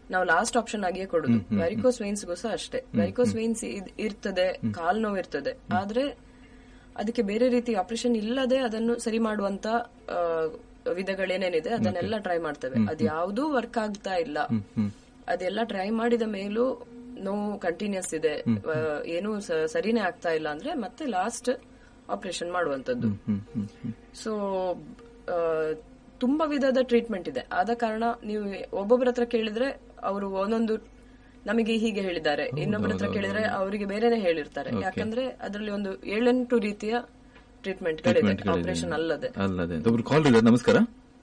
ನಾವು last option ಆಗಿಯೇ ಕೊಡುದು ವೆರಿಕೋಸ್ ವೇನ್ಸ್ಗೂ ಸಹ ಅಷ್ಟೇ ವೆರಿಕೋಸ್ ವೇನ್ಸ್ ಇರ್ತದೆ ಕಾಲ್ ನೋವು ಇರ್ತದೆ ಆದ್ರೆ ಅದಕ್ಕೆ ಬೇರೆ ರೀತಿ ಆಪರೇಷನ್ ಇಲ್ಲದೆ ಅದನ್ನು ಸರಿ ಮಾಡುವಂತ ಆ, ವಿಧಗಳೇನೇನಿದೆ ಅದನ್ನೆಲ್ಲ ಟ್ರೈ ಮಾಡ್ತೇವೆ ಅದು ಯಾವುದೂ ವರ್ಕ್ ಆಗ್ತಾ ಇಲ್ಲ ಅದೆಲ್ಲ ಟ್ರೈ ಮಾಡಿದ ಮೇಲೂ ನೋವು ಕಂಟಿನ್ಯೂಸ್ ಇದೆ ಆ, ಏನೂ ಸ- ಸರಿನೇ ಆಗ್ತಾ ಇಲ್ಲ ಅಂದ್ರೆ ಮತ್ತೆ ಲಾಸ್ಟ್ ಆಪರೇಷನ್ ಮಾಡುವಂತದ್ದು ಸೊ ತುಂಬಾ ವಿಧದ ಟ್ರೀಟ್ಮೆಂಟ್ ಇದೆ ಆದ ಕಾರಣ ನೀವು ಒಬ್ಬೊಬ್ಬರ ಹತ್ರ ಕೇಳಿದ್ರೆ ಅವರು ಒಂದೊಂದು ನಮಗೆ ಹೀಗೆ ಹೇಳಿದ್ದಾರೆ ಇನ್ನೊಬ್ಬರ ಹತ್ರ ಕೇಳಿದ್ರೆ ಅವರಿಗೆ ಬೇರೆನೆ ಹೇಳಿರ್ತಾರೆ ಯಾಕಂದ್ರೆ ಅದರಲ್ಲಿ ಒಂದು ಏಳೆಂಟು ರೀತಿಯ ಟ್ರೀಟ್ಮೆಂಟ್ ಗಳಿವೆ ಆಪರೇಷನ್ ಅಲ್ಲದೆ ಅಲ್ಲದೆ ಅಂತ ಒಬ್ರು ಕಾಲ್ ಇದ್ದಾರೆ ನಮಸ್ಕಾರ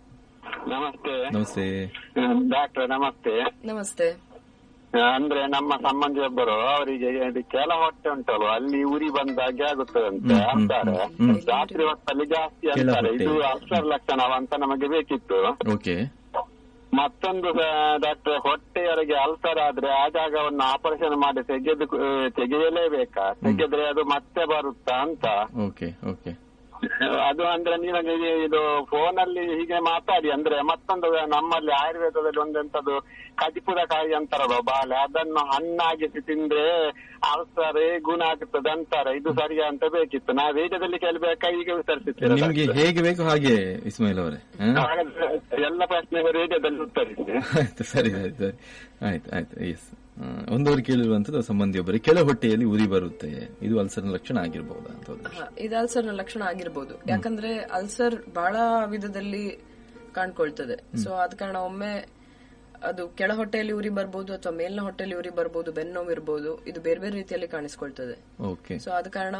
ನಮಸ್ತೆ ನಮಸ್ತೆ ಡಾಕ್ಟರ್ ನಮಸ್ತೆ ನಮಸ್ತೆ ಅಂದ್ರೆ ನಮ್ಮ ಸಂಬಂಧಿಯೊಬ್ಬರು ಅವರಿಗೆ ಇದು ಕೆಲ ಹೊಟ್ಟೆ ಉಂಟಲ್ವ ಅಲ್ಲಿ ಉರಿ ಬಂದಾಗೆ ಆಗುತ್ತದಂತೆ ಅಂತಾರೆ ರಾತ್ರಿ ಹೊತ್ತಲ್ಲಿ ಜಾಸ್ತಿ ಅಂತಾರೆ ಹೊಟ್ಟೆ. ಇದು ಅಲ್ಸರ್ ಲಕ್ಷಣವಂತ ನಮಗೆ ಬೇಕಿತ್ತು ಓಕೆ ಮತ್ತೊಂದು ಡಾಕ್ಟರ್ ಹೊಟ್ಟೆಯವರೆಗೆ ಅಲ್ಸರ್ ಆದ್ರೆ ಆ ಜಾಗವನ್ನು ಆಪರೇಷನ್ ಮಾಡಿ ತೆಗೆದು ಆ, ತೆಗೆಯಲೇಬೇಕಾ ತೆಗೆದ್ರೆ ಅದು ಮತ್ತೆ ಬರುತ್ತಾ ಅಂತ ಓಕೆ ಓಕೆ ಅದು ಅಂದ್ರೆ ನಿಮಗೆ ಇದು ಫೋನ್ ಅಲ್ಲಿ ಹೀಗೆ ಮಾತಾಡಿ ಅಂದ್ರೆ ಮತ್ತೊಂದು ನಮ್ಮಲ್ಲಿ ಆಯುರ್ವೇದದಲ್ಲಿ ಒಂದೆಂತದ್ದು ಕಜಿಪುರ ಕಾಯಿ ಅಂತಾರಲ್ಲ ಬಾಲೆ ಅದನ್ನು ಹಣ್ಣಾಗಿಸಿ ತಿಂದ್ರೆ ಅಲ್ಸರ್ ಗುಣ ಆಗುತ್ತದೆ ಅಂತಾರೆ ಇದು ಸರಿಯಾ ಅಂತ ಬೇಕಿತ್ತು ನಾವು ವೇದದಲ್ಲಿ ಕೇಳಬೇಕಾ ಈಗ ವಿತರಿಸುತ್ತೇವೆ ನಿಮ್ಗೆ ಹೇಗೆ ಬೇಕು ಹಾಗೆ ಇಸ್ಮಾಯಿಲ್ ಅವರೇ ಹ? ಎಲ್ಲ ಪ್ರಶ್ನೆಗೆ ರೇಡಿಯೋದಲ್ಲಿ ಉತ್ತರಿಸಿ ಆಯ್ತು ಸರಿ ಸರಿ ಸರಿ ಆಯ್ತು ಆಯ್ತು ಎಸ್ ಒಂದವರು ಕೇಳಿರುವಂತದ್ದು ಸಂಬಂಧಿಯೊಬ್ಬರಿಗೆ ಕೆಳ ಹೊಟ್ಟೆಯಲ್ಲಿ ಉರಿ ಬರುತ್ತೆ ಇದು ಅಲ್ಸರ್ನ ಲಕ್ಷಣ ಆಗಿರಬಹುದಾ ಅಂತ ಒಂದು ಪ್ರಶ್ನೆ. ಹ, ಇದು ಅಲ್ಸರ್ ನ ಲಕ್ಷಣ ಆಗಿರ್ಬೋದು ಯಾಕಂದ್ರೆ ಅಲ್ಸರ್ ಬಹಳ ವಿಧದಲ್ಲಿ ಕಾಣ್ಕೊಳ್ತದೆ ಸೊ ಆದ ಕಾರಣ ಒಮ್ಮೆ ಅದು ಕೆಳ ಹೊಟ್ಟೆಯಲ್ಲಿ ಉರಿ ಬರ್ಬೋದು ಅಥವಾ ಮೇಲ್ನ ಹೊಟ್ಟೆಯಲ್ಲಿ ಉರಿ ಬರ್ಬೋದು ಬೆನ್ನೋವು ಇರ್ಬೋದು ಇದು ಬೇರೆ ಬೇರೆ ರೀತಿಯಲ್ಲಿ ಕಾಣಿಸ್ಕೊಳ್ತದೆ ಓಕೆ ಸೊ ಆದ ಕಾರಣ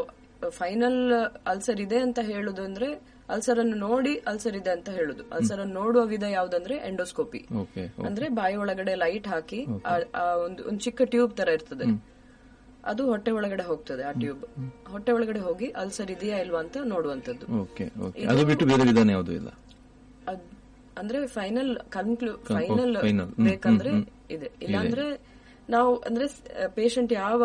ಫೈನಲ್ ಅಲ್ಸರ್ ಇದೆ ಅಂತ ಹೇಳುದು ಅಂದ್ರೆ ಅಲ್ಸರ್ ಅನ್ನು ನೋಡಿ ಅಲ್ಸರ್ ಇದೆ ಅಂತ ಹೇಳುದು ಅಲ್ಸರ್ ಅನ್ನು ನೋಡುವ ವಿಧ ಯಾವ್ದಂದ್ರೆ ಎಂಡೋಸ್ಕೋಪಿ ಓಕೆ ಅಂದ್ರೆ ಬಾಯಿ ಒಳಗಡೆ ಲೈಟ್ ಹಾಕಿ ಆ- ಆ ಒಂದು ಒಂದು ಚಿಕ್ಕ ಟ್ಯೂಬ್ ತರ ಇರ್ತದೆ ಅದು ಹೊಟ್ಟೆ ಒಳಗಡೆ ಹೋಗ್ತದೆ ಆ ಟ್ಯೂಬ್ ಹೊಟ್ಟೆ ಒಳಗಡೆ ಹೋಗಿ ಅಲ್ಸರ್ ಇದೆಯಾ ಇಲ್ವಾ ಅಂತ ನೋಡುವಂತದ್ದು ಓಕೆ ಓಕೆ ಅದು ಬಿಟ್ಟು ಬೇರೆ ವಿಧಾನ ಯಾವುದೂ ಇಲ್ಲ ಅದ್- ಅಂದ್ರೆ ಫೈನಲ್ ಕನ್ಕ್ಲೂ ಫೈನಲ್ final. ಹ್ಮ್, ಬೇಕಂದ್ರೆ ಇದೆ ಇಲ್ಲಾಂದ್ರೆ ನಾವು ಅಂದ್ರೆ ಪೇಷಂಟ್ ಯಾವ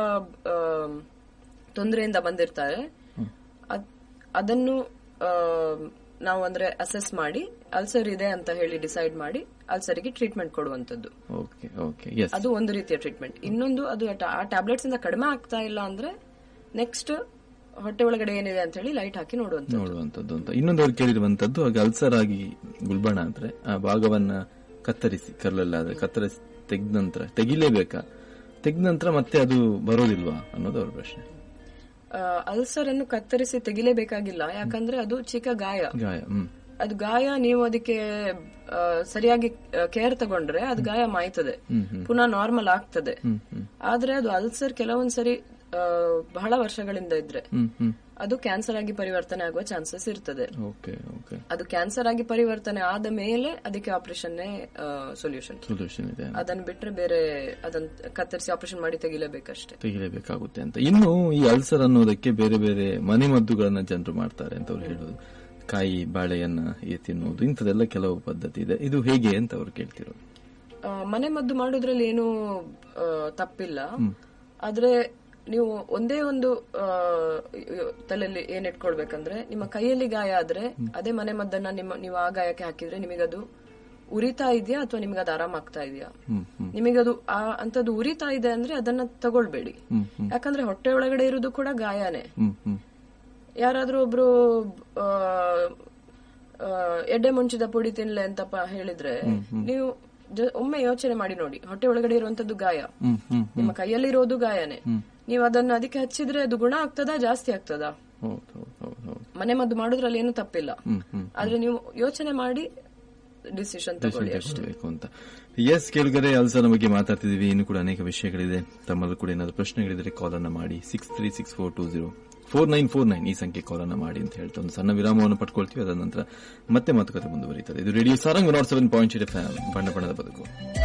ಆಮ್, ತೊಂದರೆಯಿಂದ ಬಂದಿರ್ತಾರೆ ಅದ್- ಅದನ್ನು ಆಮ್, ನಾವು ಅಂದ್ರೆ ಅಸೆಸ್ ಮಾಡಿ ಅಲ್ಸರ್ ಇದೆ ಅಂತ ಹೇಳಿ ಡಿಸೈಡ್ ಮಾಡಿ ಅಲ್ಸರಿಗೆ ಟ್ರೀಟ್ಮೆಂಟ್ ಕೊಡುವಂತದ್ದು ಓಕೆ ಓಕೆ ಎಸ್ ಅದು ಒಂದು ರೀತಿಯ ಟ್ರೀಟ್ಮೆಂಟ್ ಇನ್ನೊಂದು ಅದು ಟ- ಆ ಟ್ಯಾಬ್ಲೆಟ್ಸ್ ಇಂದ ಕಡಿಮೆ ಆಗ್ತಾ ಇಲ್ಲ ಅಂದ್ರೆ ನೆಕ್ಸ್ಟ್ ಹೊಟ್ಟೆ ಒಳಗಡೆ ಏನಿದೆ ಅಂತ ಹೇಳಿ ಲೈಟ್ ಹಾಕಿ ನೋಡುವಂತದ್ದು ನೋಡುವಂತದ್ದು ಅಂತ ಇನ್ನೊಂದವ್ರು ಕೇಳಿರುವಂತದ್ದು ಹಾಗೆ ಅಲ್ಸರ್ ಆಗಿ ಗುಲ್ಬಣ ಅಂದ್ರೆ ಆ ಭಾಗವನ್ನ ಕತ್ತರಿಸಿ ಕರ್ಲಲ್ಲಾದ್ರೆ ಕತ್ತರಿಸಿ ತೆಗೆದ ನಂತರ ತೆಗಿಲೇಬೇಕಾ ತೆಗೆದ ನಂತರ ಮತ್ತೆ ಅದು ಬರೋದಿಲ್ವಾ ಅನ್ನೋದು ಅವ್ರ ಪ್ರಶ್ನೆ ಅಲ್ಸರ್ ಅನ್ನು ಕತ್ತರಿಸಿ ತೆಗಿಲೇಬೇಕಾಗಿಲ್ಲ ಯಾಕಂದ್ರೆ ಅದು ಚಿಕ್ಕ ಗಾಯ ಗಾಯ ಹ್ಮ್ ಅದು ಗಾಯ ನೀವು ಅದಕ್ಕೆ ಆ, ಸರಿಯಾಗಿ ಕೇರ್ ತಗೊಂಡ್ರೆ ಅದು ಗಾಯ ಮಾಯ್ತದೆ ಪುನಃ ನಾರ್ಮಲ್ ಆಗ್ತದೆ ಆದ್ರೆ ಅದು ಅಲ್ಸರ್ ಕೆಲವೊಂದ್ಸರಿ ಆ, ಬಹಳ ವರ್ಷಗಳಿಂದ ಇದ್ರೆ ಹ್ಮ್ ಹ್ಮ್ ಅದು ಕ್ಯಾನ್ಸರ್ ಆಗಿ ಪರಿವರ್ತನೆ ಆಗುವ ಚಾನ್ಸಸ್ ಇರ್ತದೆ ಓಕೆ ಓಕೆ ಅದು ಕ್ಯಾನ್ಸರ್ ಆಗಿ ಪರಿವರ್ತನೆ ಆದ ಮೇಲೆ ಅದಕ್ಕೆ ಆಪರೇಷನ್ ಸೊಲ್ಯೂಷನ್ ಸೊಲ್ಯೂಷನ್ ಇದೆ ಅದನ್ನ ಬಿಟ್ರೆ ಬೇರೆ ಅದನ್ನ ಕತ್ತರಿಸಿ ಆಪರೇಷನ್ ಮಾಡಿ ತೆಗಿಲೇಬೇಕಷ್ಟೇ ತೆಗಿಲೇಬೇಕಾಗುತ್ತೆ ಅಂತ ಇನ್ನು ಈ ಅಲ್ಸರ್ ಅನ್ನೋದಕ್ಕೆ ಬೇರೆ ಬೇರೆ ಮನೆಮದ್ದುಗಳನ್ನ ಜನರು ಮಾಡ್ತಾರೆ ಅಂತ ಅವ್ರು ಹೇಳೋದು ಕಾಯಿ ಬಾಳೆಯನ್ನ ಏ ತಿನ್ನುವುದು ಇಂಥದೆಲ್ಲ ಕೆಲವು ಪದ್ಧತಿ ಇದೆ ಇದು ಹೇಗೆ ಅಂತ ಅವ್ರು ಕೇಳ್ತಿರೋದು ಆ, ಮನೆ ಮದ್ದು ಮಾಡೋದ್ರಲ್ಲಿ ಏನು ಆ, ತಪ್ಪಿಲ್ಲ ಆದ್ರೆ ನೀವು ಒಂದೇ ಒಂದು ಆ, ತಲೆಯಲ್ಲಿ ಏನ್ ಇಟ್ಕೊಳ್ಬೇಕಂದ್ರೆ ನಿಮ್ಮ ಕೈಯಲ್ಲಿ ಗಾಯ ಆದ್ರೆ ಅದೇ ಮನೆ ಮದ್ದನ್ನ ನಿಮ್ಮ ನೀವು ಆ ಗಾಯಕ್ಕೆ ಹಾಕಿದ್ರೆ ನಿಮಗದು ಉರಿತಾ ಇದೆಯಾ ಅಥವಾ ನಿಮಗೆ ಅದು ಆರಾಮಾಗ್ತಾ ಇದೆಯಾ ನಿಮಗದು ಆ ಅಂತದ್ದು ಉರಿತಾ ಇದೆ ಅಂದ್ರೆ ಅದನ್ನ ತಗೊಳ್ಬೇಡಿ ಯಾಕಂದ್ರೆ ಹೊಟ್ಟೆ ಒಳಗಡೆ ಇರುವುದು ಕೂಡ ಗಾಯನೇ ಹ್ಮ್ ಹ್ಮ್ ಯಾರಾದ್ರೂ ಒಬ್ರು ಆ, ಆ, ಎಡ್ಡೆ ಮುಂಚಿದ ಪುಡಿ ತಿನ್ಲೆ ಅಂತಪ್ಪ ಹೇಳಿದ್ರೆ ನೀವು ಜ- ಒಮ್ಮೆ ಯೋಚನೆ ಮಾಡಿ ನೋಡಿ ಹೊಟ್ಟೆ ಒಳಗಡೆ ಇರುವಂತದ್ದು ಗಾಯ ಹ್ಮ್ ಹ್ಮ್ ನಿಮ್ಮ ಕೈಯಲ್ಲಿರೋದು ಗಾಯನೇ ನೀವು ಅದನ್ನ ಅದಕ್ಕೆ ಹಚ್ಚಿದ್ರೆ ಅದು ಗುಣ ಆಗ್ತದಾ ಜಾಸ್ತಿ ಆಗ್ತದಾ ಹೌದು ಹೌದು ಹೌದು ಹೌದು ಮನೆ ಮದ್ದು ಮಾಡೋದ್ರಲ್ಲಿ ಏನು ತಪ್ಪಿಲ್ಲ ಹ್ಮ್ ಹ್ಮ್ ಆದ್ರೆ ನೀವು ಯೋಚನೆ ಮಾಡಿ ಡಿಸಿಷನ್ ತಗೊಳ್ಳಿ ಅಷ್ಟೇ ತಗೊಳ್ಬೇಕು ಅಂತ ಎಸ್ ಕೇಳಿದರೆ ಅಲ್ಸರ್ ಬಗ್ಗೆ ಮಾತಾಡ್ತಿದೀವಿ ಇನ್ನು ಕೂಡ ಅನೇಕ ವಿಷಯಗಳಿದೆ ತಮ್ಮಲ್ಲೂ ಕೂಡ ಏನಾದ್ರು ಪ್ರಶ್ನೆಗಳಿದ್ರೆ ಕಾಲ್ ಅನ್ನ ಮಾಡಿ six three six four two zero four nine four nine ಈ ಸಂಖ್ಯೆ ಕಾಲ್ ಅನ್ನ ಮಾಡಿ ಅಂತ ಹೇಳ್ತಾ ಒಂದು ಸಣ್ಣ ವಿರಾಮವನ್ನು ಪಡ್ಕೊಳ್ತೀವಿ ಅದರ ನಂತರ ಮತ್ತೆ ಮಾತುಕತೆ ಮುಂದುವರಿಯುತ್ತದೆ ಇದು radio Sarang nought seven point eight F ಬಣ್ಣ ಬಣ್ಣದ ಬದುಕು